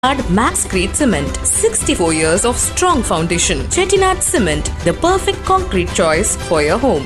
Chettinad Max Grade Cement. 64 years of strong foundation. Chettinad Cement, the perfect concrete choice for your home.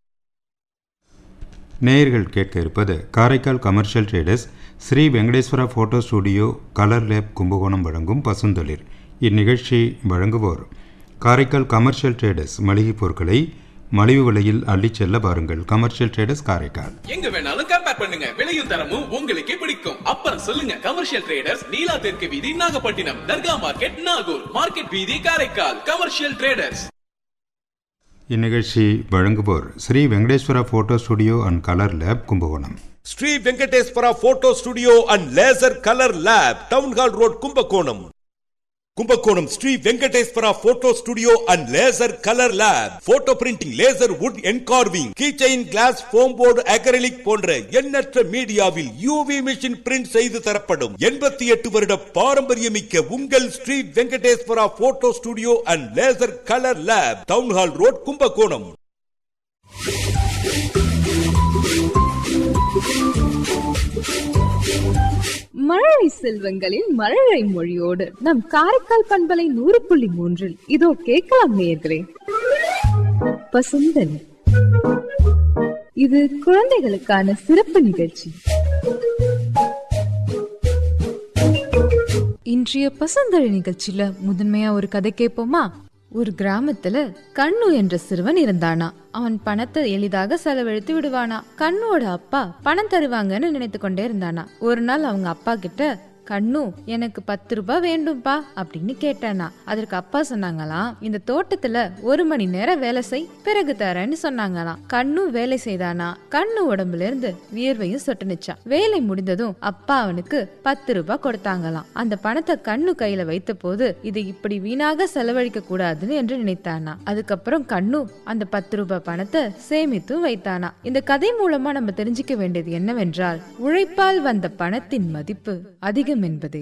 நேயர்கள் கேட்க இருப்பது Karaikal commercial traders Sri Venkateswara photo studio colour lab Kumbakonam வழங்கும் பசுந்தளிர் இந்நிகழ்ச்சி வழங்குவோர் Karaikal commercial traders மளிகை பொருட்களை மலிவு விலையில் அள்ளிச் செல்ல பாருங்கள் கமர்ஷியல் ட்ரேடர்ஸ் காரைக்கால் எங்க வேணாலும் கம்பேர் பண்ணுங்க விலையும் தரமும் உங்களுக்கே பிடிக்கும் அப்புறம் சொல்லுங்க கமர்ஷியல் ட்ரேடர்ஸ் நீலா தெற்கு வீதி நாகப்பட்டினம் தர்கா மார்க்கெட் நாகூர் மார்க்கெட் வீதி காரைக்கால் கமர்ஷியல் ட்ரேடர்ஸ் இந்நிகழ்ச்சி வழங்குவோர் Sri Venkateswara photo studio and colour lab Kumbakonam Sri Venkateswara photo studio and laser colour lab town hall road Kumbakonam Kumbakonam Sri Venkateswara photo studio and laser colour lab photo printing laser wood engraving keychain glass foam board acrylic போன்ற எண்ணற்ற மீடியாவில் UV machine print செய்து தரப்படும் எண்பத்தி எட்டு வருட பாரம்பரியமிக்க உங்கள் Sri Venkateswara photo studio and laser colour lab town hall road Kumbakonam மழலை செல்வங்களின் மழலை மொழியோடு நம் காரைக்கால் பண்பலை நூறு புள்ளி மூன்றில் இதோ கேட்கலாம் நேயர்களே பசுந்தன் இது குழந்தைகளுக்கான சிறப்பு நிகழ்ச்சி இன்றைய பசுந்தழி நிகழ்ச்சியில முதன்மையா ஒரு கதை கேட்போமா ஒரு கிராமத்துல கண்ணு என்ற சிறுவன் இருந்தானா அவன் பணத்தை எளிதாக செலவழித்து விடுவானா கண்ணுவோட அப்பா பணம் தருவாங்கன்னு நினைத்து கொண்டே இருந்தானா ஒரு நாள் அவங்க அப்பா கிட்ட கண்ணு எனக்கு பத்து ரூபாய் வேண்டும்பா அப்படின்னு கேட்டானா அதற்கு அப்பா சொன்னாங்களாம் இந்த தோட்டத்துல ஒரு மணி நேரம் வேலை செய் பிறகு தரேன்னு சொன்னாங்களாம் கண்ணு வேலை செய்தானா கண்ணு உடம்புல இருந்து வியர்வையும் சொட்டுனுச்சான் வேலை முடிந்ததும் அப்பா அவனுக்கு பத்து ரூபாய் கொடுத்தாங்களாம் அந்த பணத்தை கண்ணு கையில வைத்த போது இது இப்படி வீணாக செலவழிக்க கூடாதுன்னு என்று நினைத்தானா அதுக்கப்புறம் கண்ணு அந்த பத்து ரூபாய் பணத்தை சேமித்தும் வைத்தானா இந்த கதை மூலமா நம்ம தெரிஞ்சுக்க வேண்டியது என்னவென்றால் உழைப்பால் வந்த பணத்தின் மதிப்பு அதிகம் என்பதே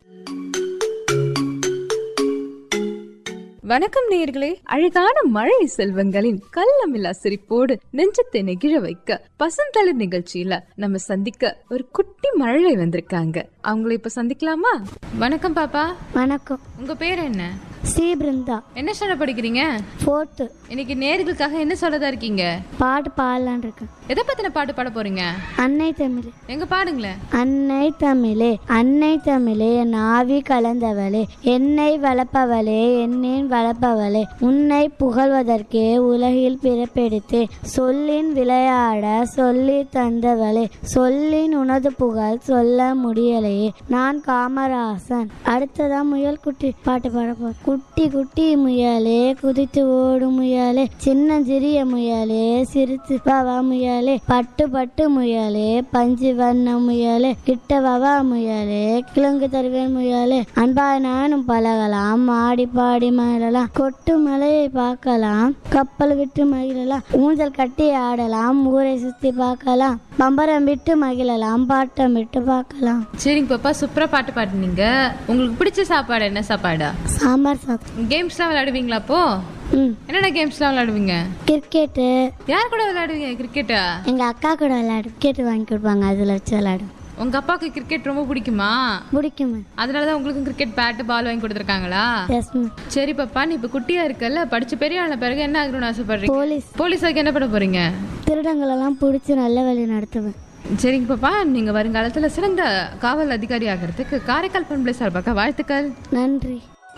வணக்கம் நேயர்களே அழகான மழை செல்வங்களின் கள்ளமில்லா சிரிப்போடு நெஞ்சத்தை நெகிழ வைக்க பசந்தளிர் நிகழ்ச்சியில நம்ம சந்திக்க ஒரு குட்டி மழலை வந்திருக்காங்க அவங்கள இப்ப சந்திக்கலாமா வணக்கம் பாப்பா வணக்கம் உங்க பேர் என்ன சி பிருந்தா என்ன ஸ்டாண்டர்ட் படிக்கிறீங்க ஃபோர்த்து இன்னைக்கு நேர்களுக்காக என்ன சொல்லதா இருக்கீங்க பாட்டு பாடலான் இருக்கேன் எதை பத்தின பாட்டு பாட போறீங்க அன்னை தமிழே எங்க பாடுங்களேன் அன்னை தமிழே அன்னை தமிழே என் ஆவி கலந்தவளே என்னை வளர்ப்பவளே என்னேன் வளர்ப்பவளே உன்னை புகழ்வதற்கே உலகில் பிறப்பெடுத்தேன் சொல்லின் விளையாட சொல்லி தந்தவளே சொல்லின் உனது புகழ் சொல்ல முடியலையே நான் காமராசன் அடுத்ததா முயல் குட்டி பாட்டு பாட போறேன் குட்டி குட்டி முயலே குதித்து ஓடும் முயலே சின்னஞ்சிறிய முயலே சிரித்து வவா முயலே பட்டு பட்டு முயலே பஞ்சு வண்ண முயலே கிட்ட வவா முயலே கிழங்கு தருவேன் முயலே அன்பா நானும் பழகலாம் ஆடி பாடி மகிழலாம் கொட்டு மலையை பார்க்கலாம் கப்பல் விட்டு மகிழலாம் ஊஞ்சல் கட்டி ஆடலாம் ஊரை சுத்தி பார்க்கலாம் பம்பரம் விட்டு மகிழலாம் பாட்டம் விட்டு பார்க்கலாம் சரிங்க பாப்பா சூப்பரா பாட்டு பாடுனீங்க உங்களுக்கு பிடிச்ச சாப்பாடு என்ன சாப்பாடா சாம்பார் சாதம் கேம்ஸ்லாம் விளையாடுவீங்களா அப்போ ம் என்னென்ன கேம்ஸ்லாம் விளையாடுவீங்க கிரிக்கெட்டு யார் கூட விளையாடுவீங்க கிரிக்கெட்டா எங்க அக்கா கூட விளையாடு கிரிக்கெட் வாங்கி கொடுப்பாங்க அதுல வச்சு விளையாடும் உங்க அப்பாவுக்கு கிரிக்கெட் ரொம்ப பிடிக்குமா பிடிக்கும் அதனாலதான் உங்களுக்கும் கிரிக்கெட் பேட் பால் வாங்கி கொடுத்துருக்காங்களா எஸ் சரி பாப்பா நீ இப்ப குட்டியா இருக்கல்ல படிச்சு பெரிய ஆன பிறகு என்ன ஆகணும்னு ஆசைப்படுறீங்க போலீஸ் போலீஸாக்கு என்ன பண்ண போறீங்க திருடங்களெல்லாம் பிடிச்சி நல்ல வழி நடத்துவேன் சரிங்க பாப்பா நீங்க வருங்காலத்துல சிறந்த காவல் அதிகாரி ஆகிறதுக்கு காரைக்கால் பண்பலை சார்பாக வாழ்த்துக்கள் நன்றி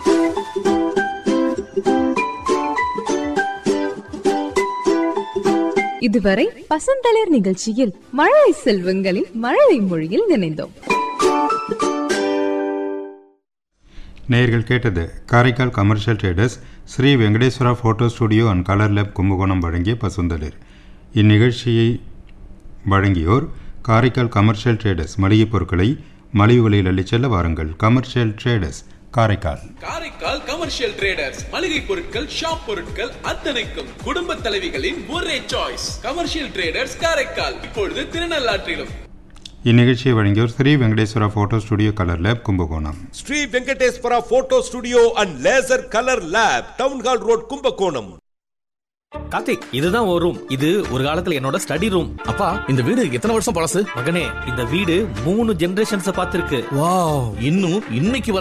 இதுவரை பசந்தளிர் நிகழ்ச்சியில் மழலை செல்வங்களின் மழலை மொழியில் நினைந்தோம் நேயர்கள் கேட்டது Karaikal commercial traders Sri Venkateswara photo studio and colour lab Kumbakonam வழங்கிய பசுந்தளிர் இந்நிகழ்ச்சியை வழங்கியோர் காரைக்கால் கமர்ஷியல் ட்ரேடர்ஸ் மளிகை பொருட்களை மலிவு விலையில் அள்ளிச் செல்ல வாருங்கள் commercial traders Karaikal Karaikal commercial traders மளிகை பொருட்கள் ஷாப் பொருட்கள் அத்தனைக்கும் குடும்ப தலைவிகளின் ஒரே சாய்ஸ் கமர்ஷியல் ட்ரேடர்ஸ் காரைக்கால் இப்பொழுது திருநள்ளாற்றிலும் இந்நிகழ்ச்சியை வழங்கியோர் Sri Venkateswara photo studio colour lab Kumbakonam Sri Venkateswara photo studio and laser colour lab town hall road Kumbakonam Karthik இதுதான் ஒரு ரூம் இது ஒரு காலத்துல என்னோட ஸ்டடி ரூம் அப்பா இந்த வீடு எத்தனை வருஷம் பழசு மகனே இந்த வீடு மூணு ஜெனரேஷன்ஸ் பார்த்திருக்கு வாவ் இன்னும் இன்னைக்கு